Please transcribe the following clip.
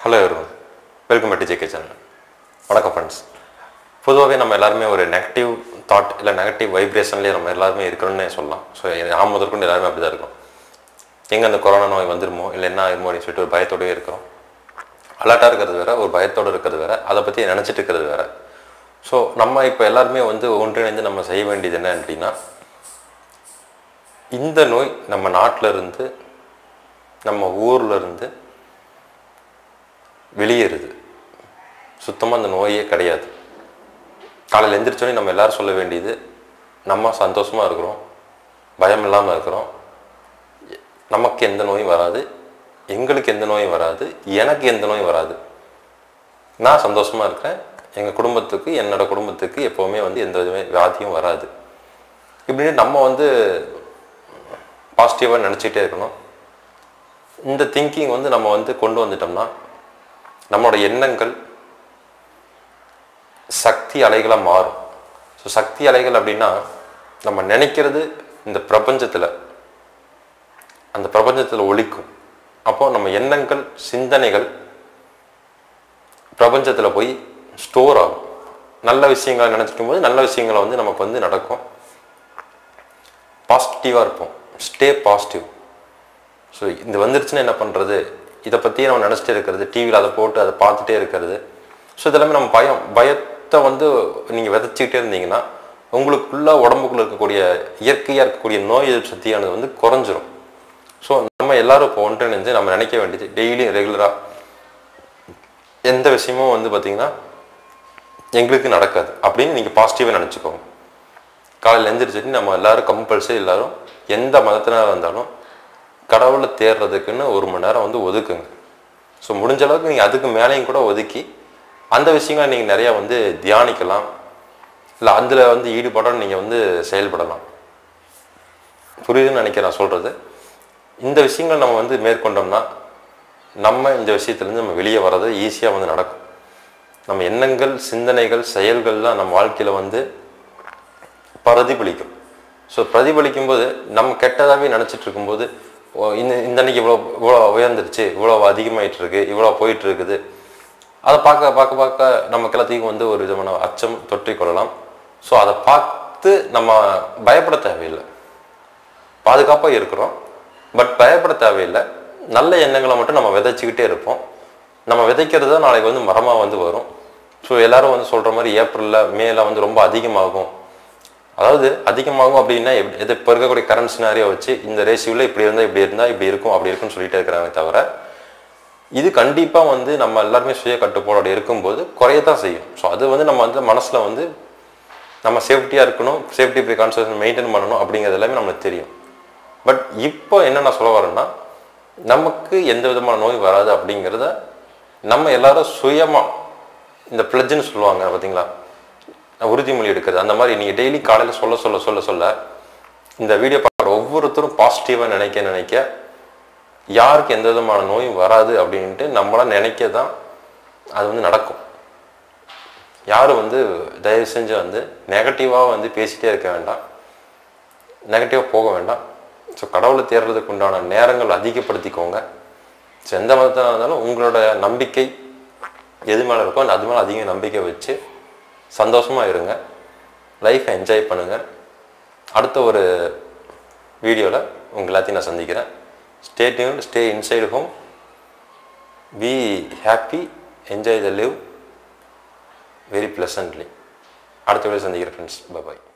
hello everyone welcome back to JK channel வணக்கம் friends பொதுவாகவே நம்ம எல்லாருமே ஒரு நெகட்டிவ் தாட் இல்லை நெகட்டிவ் வைப்ரேஷன்லேயே நம்ம எல்லாருமே இருக்கிறோன்னே சொல்லலாம் ஸோ நான் முதற்கொண்டு எல்லாருமே அப்படி தான் இருக்கோம் எங்கே அந்த கொரோனா நோய் வந்துருமோ இல்லை என்ன ஆயிருமோ அப்படின்னு சொல்லிட்டு ஒரு பயத்தோடவே இருக்கிறோம் அலர்ட்டாக இருக்கிறது வேற ஒரு பயத்தோடு இருக்கிறது வேற அதை பற்றி நினச்சிட்டு இருக்கிறது வேற ஸோ நம்ம இப்போ எல்லாருமே வந்து ஒன்றிணைந்து நம்ம செய்ய வேண்டியது என்ன அப்படின்னா இந்த நோய் நம்ம நாட்டில் இருந்து நம்ம ஊர்ல இருந்து வெளியேறுது சுத்தமாக அந்த நோயே கிடையாது காலையில் எந்திரிச்சோடனே நம்ம எல்லாரும் சொல்ல வேண்டியது நம்ம சந்தோஷமாக இருக்கிறோம் பயம் இல்லாமல் இருக்கிறோம் நமக்கு எந்த நோயும் வராது எங்களுக்கு எந்த நோயும் வராது எனக்கு எந்த நோயும் வராது நான் சந்தோஷமாக இருக்கிறேன் எங்கள் குடும்பத்துக்கு என்னோட குடும்பத்துக்கு எப்போவுமே வந்து எந்த விதமே வியாதியும் வராது இப்படின்னு நம்ம வந்து பாசிட்டிவாக நினச்சிக்கிட்டே இருக்கணும் இந்த திங்கிங் வந்து நம்ம வந்து கொண்டு வந்துட்டோம்னா நம்மளோட எண்ணங்கள் சக்தி அலைகளாக மாறும் ஸோ சக்தி அலைகள் அப்படின்னா நம்ம நினைக்கிறது இந்த பிரபஞ்சத்தில் அந்த பிரபஞ்சத்தில் ஒழிக்கும் அப்போ நம்ம எண்ணங்கள் சிந்தனைகள் பிரபஞ்சத்தில் போய் ஸ்டோர் ஆகும் நல்ல விஷயங்களை நினச்சிக்கும் போது நல்ல விஷயங்களை வந்து நமக்கு வந்து நடக்கும் பாசிட்டிவாக இருப்போம் ஸ்டே பாசிட்டிவ் ஸோ இது வந்துருச்சுன்னா என்ன பண்ணுறது இதை பற்றியே நம்ம நினச்சிட்டே இருக்கிறது டிவியில் அதை போட்டு அதை பார்த்துட்டே இருக்கிறது ஸோ இதெல்லாமே நம்ம பயம் பயத்தை வந்து நீங்கள் விதைச்சிக்கிட்டே இருந்தீங்கன்னா உங்களுக்குள்ள உடம்புக்குள்ள இருக்கக்கூடிய இயற்கையாக இருக்கக்கூடிய நோய் எதிர்ப்பு சக்தியானது வந்து குறைஞ்சிரும் ஸோ நம்ம எல்லாரும் இப்போ ஒன்றிணைஞ்சு நம்ம நினைக்க வேண்டியது டெய்லியும் ரெகுலராக எந்த விஷயமும் வந்து பார்த்திங்கன்னா எங்களுக்கு நடக்காது அப்படின்னு நீங்கள் பாசிட்டிவாக நினச்சிக்கோங்க காலையில் எழுந்திரிச்சிட்டு நம்ம எல்லாரும் கம்பல்சரி எல்லாரும் எந்த மதத்தினால இருந்தாலும் கடவுளை தேடுறதுக்குன்னு ஒரு மணி நேரம் வந்து ஒதுக்குங்க ஸோ முடிஞ்ச அளவுக்கு நீங்கள் அதுக்கு மேலேயும் கூட ஒதுக்கி அந்த விஷயங்களை நீங்கள் நிறையா வந்து தியானிக்கலாம் இல்லை அதில் வந்து ஈடுபாடோட நீங்கள் வந்து செயல்படலாம் புரியுதுன்னு நினைக்கிறேன் நான் சொல்கிறது இந்த விஷயங்கள் நம்ம வந்து மேற்கொண்டோம்னா நம்ம இந்த விஷயத்துலேருந்து நம்ம வெளியே வர்றது ஈஸியாக வந்து நடக்கும் நம்ம எண்ணங்கள் சிந்தனைகள் செயல்கள்லாம் நம்ம வாழ்க்கையில் வந்து பிரதிபலிக்கும் ஸோ பிரதிபலிக்கும் போது நம்ம கெட்டதாகவே நினச்சிட்டு இருக்கும்போது ஓ, இந்த இந்த அன்னைக்கு இவ்வளோ இவ்வளோ உயர்ந்துருச்சு இவ்வளோ அதிகமாயிட்டு இருக்கு இவ்வளோ போயிட்டு இருக்குது அதை பார்க்க பார்க்க பார்க்க நமக்கு எல்லாத்தையும் வந்து ஒரு விதமான அச்சம் தொற்றிக்கொள்ளலாம் ஸோ அதை பார்த்து நம்ம பயப்பட தேவையில்லை பாதுகாப்பாக இருக்கிறோம் பட் பயப்பட தேவையில்லை நல்ல எண்ணங்களை மட்டும் நம்ம விதைச்சிக்கிட்டே இருப்போம் நம்ம விதைக்கிறது தான் நாளைக்கு வந்து மரமாக வந்து வரும் ஸோ எல்லாரும் வந்து சொல்கிற மாதிரி ஏப்ரலில் மேல வந்து ரொம்ப அதிகமாகும் அதாவது அதிகமாகும் அப்படின்னா எப்- இது இப்போ இருக்கக்கூடிய கரண்ட் சினாரியோ வச்சு இந்த ரேஷியோவில் இப்படி இருந்தால் இப்படி இருந்தால் இப்படி இருக்கும் அப்படி இருக்கும்னு சொல்லிட்டே இருக்கிறாங்க தவிர இது கண்டிப்பாக வந்து நம்ம எல்லாருமே சுய கட்டுப்பாடோட இருக்கும்போது குறையத்தான் செய்யும் ஸோ அது வந்து நம்ம வந்து மனசில் வந்து நம்ம சேஃப்டியாக இருக்கணும் சேஃப்டி ப்ரிகான்சஸ் மெயின்டைன் பண்ணணும் அப்படிங்கிறது எல்லாமே நம்மளுக்கு தெரியும் பட் இப்போ என்ன நான் சொல்ல வரேன்னா நமக்கு எந்த விதமான நோய் வராது அப்படிங்கிறத நம்ம எல்லாரும் சுயமாக இந்த பிளட்ஜுன்னு சொல்லுவாங்க பார்த்தீங்களா உறுதிமொழி எடுக்கிறது அந்த மாதிரி நீங்கள் டெய்லி காலையில் சொல்ல சொல்ல சொல்ல சொல்ல இந்த வீடியோ பார்க்குற ஒவ்வொருத்தரும் பாசிட்டிவாக நினைக்க நினைக்க யாருக்கு எந்த விதமான நோயும் வராது அப்படின்ட்டு நம்மளாம் நினைக்க தான் அது வந்து நடக்கும் யாரும் வந்து தயவு செஞ்சு வந்து நெகட்டிவாக வந்து பேசிட்டே இருக்க வேண்டாம் நெகட்டிவாக போக வேண்டாம் ஸோ கடவுளை தேடுறதுக்கு உண்டான நேரங்கள் அதிகப்படுத்திக்கோங்க ஸோ எந்த மதத்தில் இருந்தாலும் உங்களோட நம்பிக்கை எது மேலே இருக்கோ அது மேலே அதிக நம்பிக்கை வச்சு சந்தோஷமாக இருங்க லைஃப்பை என்ஜாய் பண்ணுங்கள் அடுத்த ஒரு வீடியோவில் உங்கள் எல்லாத்தையும் நான் சந்திக்கிறேன் stay tune stay inside home be happy enjoy the live very pleasantly அடுத்த வீடியோ சந்திக்கிறேன் ஃப்ரெண்ட்ஸ் பாய்